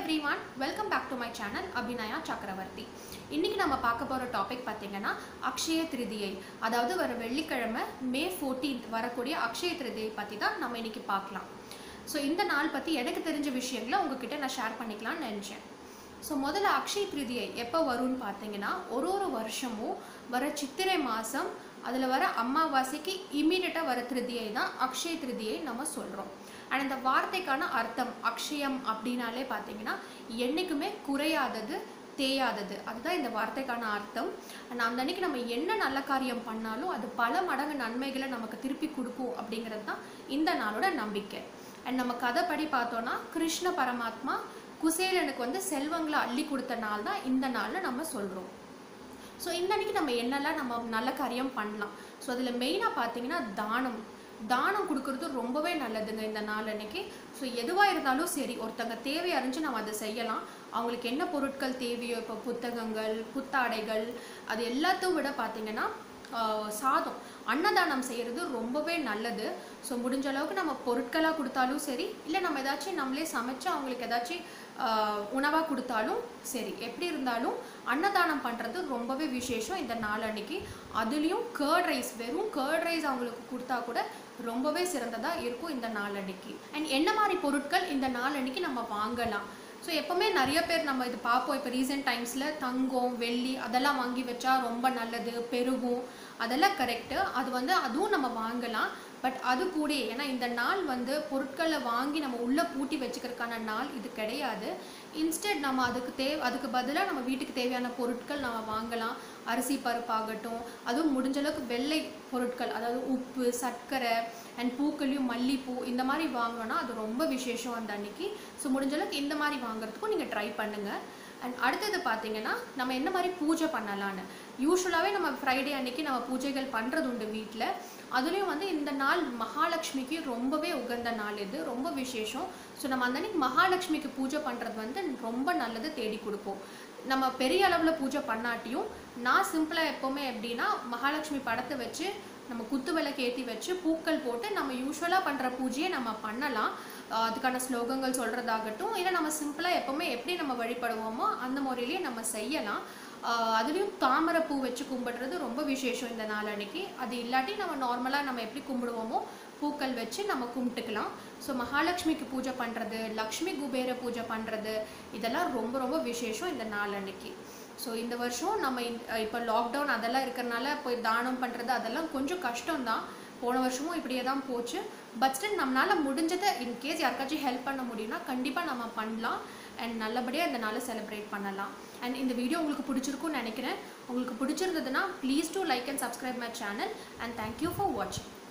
every everyone welcome back to my channel Abhinaya Chakravarthy இன்னைக்கு நம்ம பார்க்க போகிற டாபிக் பார்த்தீங்கன்னா அக்ஷய திருதியை அதாவது வர வெள்ளிக்கிழமை மே 14th வரக்கூடிய அக்ஷய திருதியை பற்றி தான் நம்ம இன்னைக்கு பார்க்கலாம் ஸோ இந்த நாள் பற்றி எனக்கு தெரிஞ்ச விஷயங்களை உங்ககிட்ட நான் ஷேர் பண்ணிக்கலாம்னு நினச்சேன் ஸோ முதல்ல அக்ஷய திருதியை எப்போ வரும்னு பார்த்தீங்கன்னா ஒரு ஒரு வருஷமும் வர சித்திரை மாதம் அதில் வர அமாவாசைக்கு இம்மீடியட்டாக வர திருதியை தான் அக்ஷய திருதியை நம்ம சொல்கிறோம் அண்ட் இந்த வார்த்தைக்கான அர்த்தம் அக்ஷயம் அப்படின்னாலே பார்த்தீங்கன்னா என்றைக்குமே குறையாதது தேயாதது அதுதான் இந்த வார்த்தைக்கான அர்த்தம் அண்ட் அந்த அன்னைக்கு நம்ம என்ன நல்ல காரியம் பண்ணாலும் அது பல மடங்கு நன்மைகளை நமக்கு திருப்பி கொடுக்கும் அப்படிங்கிறது தான் இந்த நாளோட நம்பிக்கை அண்ட் நம்ம கதைப்படி பார்த்தோன்னா கிருஷ்ண பரமாத்மா குசேலனுக்கு வந்து செல்வங்களை அள்ளி கொடுத்த நாள் தான் இந்த நாளில் நம்ம சொல்கிறோம் ஸோ இந்த அன்னைக்கு நம்ம என்னெல்லாம் நம்ம நல்ல காரியம் பண்ணலாம் ஸோ அதில் மெயினாக பார்த்தீங்கன்னா தானம் தானம் கொடுக்கறது ரொம்பவே நல்லதுங்க இந்த நாள் அன்னைக்கு ஸோ எதுவாக இருந்தாலும் சரி ஒருத்தங்க தேவை அறிஞ்சு நம்ம அதை செய்யலாம் அவங்களுக்கு என்ன பொருட்கள் தேவையோ இப்போ புத்தகங்கள் புத்தாடைகள் அது எல்லாத்தையும் விட பார்த்தீங்கன்னா ஆஹ், சாதம் அன்னதானம் செய்கிறது ரொம்பவே நல்லது ஸோ முடிஞ்ச அளவுக்கு நம்ம பொருட்களாக கொடுத்தாலும் சரி இல்லை நம்ம ஏதாச்சும் நம்மளே சமைச்சு அவங்களுக்கு ஏதாச்சும் உணவாக கொடுத்தாலும் சரி எப்படி இருந்தாலும் அன்னதானம் பண்ணுறது ரொம்பவே விசேஷம் இந்த நாள் அன்னைக்கு அதுலேயும் கேர்ட் ரைஸ் வெறும் கேர்ட் ரைஸ் அவங்களுக்கு கொடுத்தா கூட ரொம்பவே சிறந்ததாக இருக்கும் இந்த நாள் அன்னைக்கு அண்ட் என்ன மாதிரி பொருட்கள் இந்த நாள் அன்னைக்கு நம்ம வாங்கலாம் ஸோ எப்போவுமே நிறைய பேர் நம்ம இது பார்ப்போம் இப்போ ரீசெண்ட் டைம்ஸில் தங்கம் வெள்ளி அதெல்லாம் வாங்கி வச்சா ரொம்ப நல்லது பெருகும் அதெல்லாம் கரெக்டு அது வந்து அதுவும் நம்ம வாங்கலாம் பட் அது கூட ஏன்னா இந்த நாள் வந்து பொருட்களை வாங்கி நம்ம உள்ளே பூட்டி வச்சுக்கிறதுக்கான நாள் இது கிடையாது இன்ஸ்டெட் நம்ம அதுக்கு தேவை அதுக்கு பதிலாக நம்ம வீட்டுக்கு தேவையான பொருட்கள் நம்ம வாங்கலாம் அரிசி பருப்பாகட்டும் அதுவும் முடிஞ்ச அளவுக்கு வெள்ளை பொருட்கள் அதாவது உப்பு சர்க்கரை அண்ட் பூக்களையும் மல்லிப்பூ இந்த மாதிரி வாங்கினோன்னா அது ரொம்ப விசேஷம் அந்த அன்னைக்கு ஸோ முடிஞ்ச அளவுக்கு இந்த மாதிரி வாங்குறதுக்கும் நீங்கள் ட்ரை பண்ணுங்கள் அண்ட் அடுத்தது பார்த்தீங்கன்னா நம்ம என்ன மாதிரி பூஜை பண்ணலான்னு யூஸ்வலாகவே நம்ம ஃப்ரைடே அன்னைக்கு நம்ம பூஜைகள் பண்ணுறது உண்டு வீட்டில் அதுலேயும் வந்து இந்த நாள் மகாலட்சுமிக்கு ரொம்பவே உகந்த நாள் இது ரொம்ப விசேஷம் ஸோ நம்ம அந்த அன்னைக்கு மகாலட்சுமிக்கு பூஜை பண்ணுறது வந்து ரொம்ப நல்லது தேடி கொடுப்போம் நம்ம பெரிய அளவில் பூஜை பண்ணாட்டியும் நான் சிம்பிளாக எப்போவுமே எப்படின்னா மகாலட்சுமி படத்தை வச்சு நம்ம குத்து விளக்கு ஏற்றி வச்சு பூக்கள் போட்டு நம்ம யூஸ்வலாக பண்ணுற பூஜையை நம்ம பண்ணலாம் ஆஹ் அதுக்கான ஸ்லோகங்கள் சொல்கிறதாகட்டும் இல்லை நம்ம சிம்பிளாக எப்போவுமே எப்படி நம்ம வழிபடுவோமோ அந்த முறையிலேயே நம்ம செய்யலாம் ஆஹ் அதுலேயும் தாமரை பூ வச்சு கும்பிடுறது ரொம்ப விசேஷம் இந்த நாள் அன்னைக்கு அது இல்லாட்டி நம்ம நார்மலாக நம்ம எப்படி கும்பிடுவோமோ பூக்கள் வச்சு நம்ம கும்பிட்டுக்கலாம் ஸோ மகாலட்சுமிக்கு பூஜை பண்ணுறது லக்ஷ்மி குபேர பூஜை பண்ணுறது இதெல்லாம் ரொம்ப ரொம்ப விசேஷம் இந்த நாள் அன்னைக்கு ஸோ இந்த வருஷம் நம்ம இப்போ லாக்டவுன் அதெல்லாம் இருக்கிறனால போய் தானம் பண்ணுறது அதெல்லாம் கொஞ்சம் கஷ்டம்தான் போன வருஷமும் இப்படியே தான் போச்சு பட் ஸ்டில் நம்மளால் முடிஞ்சதை இன்கேஸ் யாருக்காச்சும் ஹெல்ப் பண்ண முடியும்னா கண்டிப்பாக நம்ம பண்ணலாம் அண்ட் நல்லபடியாக இந்த நாளை செலிப்ரேட் பண்ணலாம் அண்ட் இந்த வீடியோ உங்களுக்கு பிடிச்சிருக்கும்னு நினைக்கிறேன் உங்களுக்கு பிடிச்சிருந்ததுன்னா please do like and subscribe my channel and thank you for வாட்சிங்